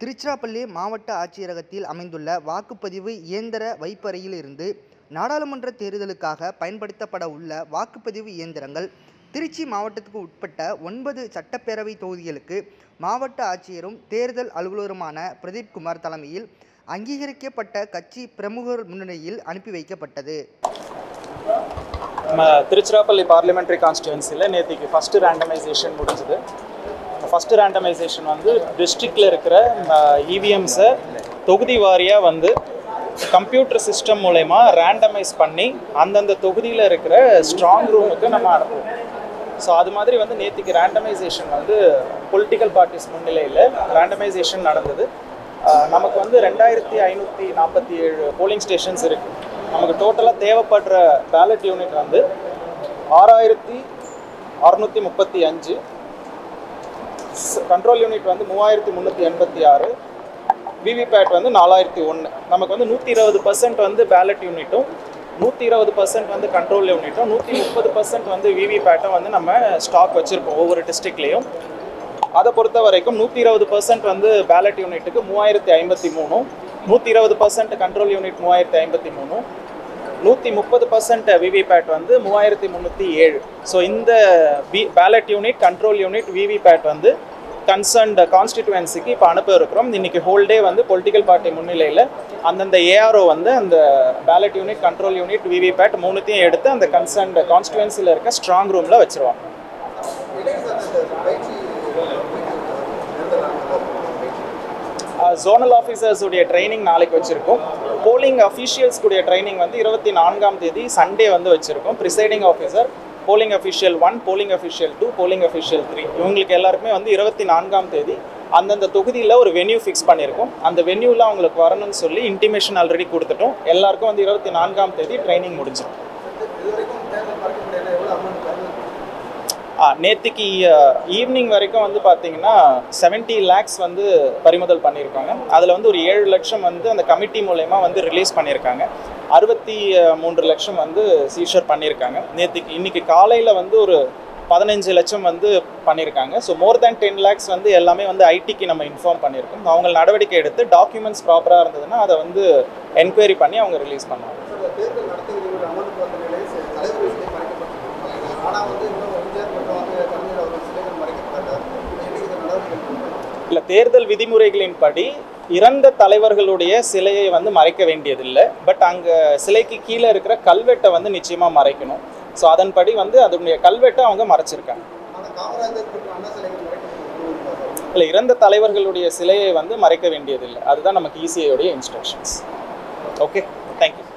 திருச்சிராப்பள்ளி மாவட்ட ஆட்சியரகத்தில் அமைந்துள்ள வாக்குப்பதிவு இயந்திர வைப்பறையில் இருந்து நாடாளுமன்ற தேர்தலுக்காக பயன்படுத்தப்பட உள்ள வாக்குப்பதிவு இயந்திரங்கள் திருச்சி மாவட்டத்துக்கு உட்பட்ட ஒன்பது சட்டப்பேரவை தொகுதிகளுக்கு மாவட்ட ஆட்சியரும் தேர்தல் அலுவலருமான பிரதீப் குமார் தலைமையில் அங்கீகரிக்கப்பட்ட கட்சி பிரமுகர் முன்னிலையில் அனுப்பி வைக்கப்பட்டது நம்ம திருச்சிராப்பள்ளி பார்லிமெண்ட்ரி கான்ஸ்டியூன்சியில் நேற்றுக்கு ஃபஸ்ட்டு ரேண்டமைசேஷன் முடிஞ்சுது ஃபஸ்ட்டு ரேண்டமைசேஷன் வந்து டிஸ்ட்ரிக்டில் இருக்கிற இவிஎம்ஸை தொகுதி வாரியாக வந்து கம்ப்யூட்டர் சிஸ்டம் மூலயமா ரேண்டமைஸ் பண்ணி அந்தந்த தொகுதியில் இருக்கிற ஸ்ட்ராங் ரூமுக்கு நம்ம அனுப்புவோம் ஸோ அது மாதிரி வந்து நேற்றுக்கு ரேண்டமைசேஷன் வந்து பொலிட்டிக்கல் பார்ட்டிஸ் முன்னிலையில் ரேண்டமைசேஷன் நடந்தது ஆஹ் நமக்கு வந்து ரெண்டாயிரத்தி ஐநூற்றி நாற்பத்தி ஏழு போலிங் ஸ்டேஷன்ஸ் இருக்குது நமக்கு டோட்டலாக தேவைப்படுற பேலட் யூனிட் வந்து ஆறாயிரத்தி அறுநூற்றி முப்பத்தி அஞ்சு கண்ட்ரோல் யூனிட் வந்து மூவாயிரத்தி முந்நூற்றி எண்பத்தி ஆறு விவிபேட் வந்து நாலாயிரத்தி ஒன்று நமக்கு வந்து நூற்றி இருபது பர்சன்ட் வந்து பேலட் யூனிட்டும் நூற்றி இருபது பர்சன்ட் வந்து கண்ட்ரோல் யூனிட்டும் நூற்றி முப்பது பர்சன்ட் வந்து விவிபேட்டும் வந்து நம்ம ஸ்டாக் வச்சுருப்போம் ஒவ்வொரு டிஸ்ட்ரிக்ட்லேயும் அதை பொறுத்த வரைக்கும் நூற்றி இருபது பர்சன்ட் வந்து பேலட் யூனிட்டுக்கு மூவாயிரத்தி ஐம்பத்தி மூணும் நூற்றி இருபது பர்சன்ட் கண்ட்ரோல் யூனிட் மூவாயிரத்தி ஐம்பத்தி மூணும் நூற்றி முப்பது பர்சன்ட் விவிபேட் வந்து மூவாயிரத்தி முந்நூற்றி ஏழு ஸோ இந்த B ballot unit control unit VVPAT வந்து கன்சர்ன்ட் கான்ஸ்டிடுவன்சிக்கு இப்போ அனுப்ப இருக்கிறோம் இன்னைக்கு ஹோல் டே வந்து பொலிட்டிக்கல் பார்ட்டி முன்னிலையில் அந்தந்த ஏஆர்ஓ வந்து அந்த ballot unit control unit VVPAT மூணுத்தையும் எடுத்து அந்த கன்சர்ன்ட் கான்ஸ்டிடுவன்சியில் இருக்க ஸ்ட்ராங் ரூமில் வச்சிருவாங்க ஜோனல் ஆஃபீஸர்ஸ் உடைய ட்ரைனிங் நாளைக்கு வச்சுருக்கோம் போலிங் அஃபீஷியல்ஸ் உடைய ட்ரைனிங் வந்து இருபத்தி நான்காம் தேதி சண்டே வந்து வச்சுருக்கோம் presiding officer polling official one polling official two polling official three இவங்களுக்கு எல்லாருக்குமே வந்து இருபத்தி நான்காம் தேதி அந்தந்த தொகுதியில் ஒரு வென்யூ ஃபிக்ஸ் பண்ணியிருக்கோம் அந்த வென்யூவில் அவங்களுக்கு வரணும்னு சொல்லி இன்டிமேஷன் ஆல்ரெடி கொடுத்துட்டோம் எல்லாருக்கும் வந்து இருபத்தி நான்காம் தேதி ட்ரைனிங் முடிஞ்சிடும் ஆ நேற்றுக்கு ஈவினிங் வரைக்கும் வந்து பார்த்தீங்கன்னா செவன்ட்டி லேக்ஸ் வந்து பறிமுதல் பண்ணியிருக்காங்க அதில் வந்து ஒரு ஏழு லட்சம் வந்து அந்த கமிட்டி மூலயமா வந்து ரிலீஸ் பண்ணியிருக்காங்க அறுபத்தி மூன்று லட்சம் வந்து சீஷர் பண்ணியிருக்காங்க நேற்றுக்கு இன்னைக்கு காலையில் வந்து ஒரு பதினஞ்சு லட்சம் வந்து பண்ணியிருக்காங்க so more than ten lakhs வந்து எல்லாமே வந்து ஐடிக்கு நம்ம இன்ஃபார்ம் பண்ணியிருக்கோம் அவங்க நடவடிக்கை எடுத்து டாக்குமெண்ட்ஸ் ப்ராப்பராக இருந்ததுன்னா அதை வந்து என்கொயரி பண்ணி அவங்க ரிலீஸ் பண்ணுவாங்க தேர்தல் நடத்தி அமர்ந்து பார்த்த நிலையில் தலைவர் சிலை மறைக்கப்பட்டிருக்கும் ஆனால் வந்து இன்னும் எம்ஜிஆர் மற்றும் வந்து கலைஞர் அவர்கள் சிலைகள் மறைக்கப்பட்டார் இன்னைக்கு இந்த நடவடிக்கை இல்லை தேர்தல் விதிமுறைகளின்படி இறந்த தலைவர்களுடைய சிலையை வந்து மறைக்க வேண்டியதில்லை பட் அங்கே சிலைக்கு கீழே இருக்கிற கல்வெட்டை வந்து நிச்சயமாக மறைக்கணும் ஸோ அதன்படி வந்து அதனுடைய கல்வெட்டை அவங்க மறைச்சிருக்காங்க ஆனால் காமராஜர் மற்றும் அண்ணா சிலைகள் மறைக்கப்பட்டிருக்கும் இல்லை இறந்த தலைவர்களுடைய சிலையை வந்து மறைக்க வேண்டியதில்லை அதுதான் நமக்கு இசிஐயோடைய இன்ஸ்ட்ரக்ஷன்ஸ் ஓகே தேங்க்யூ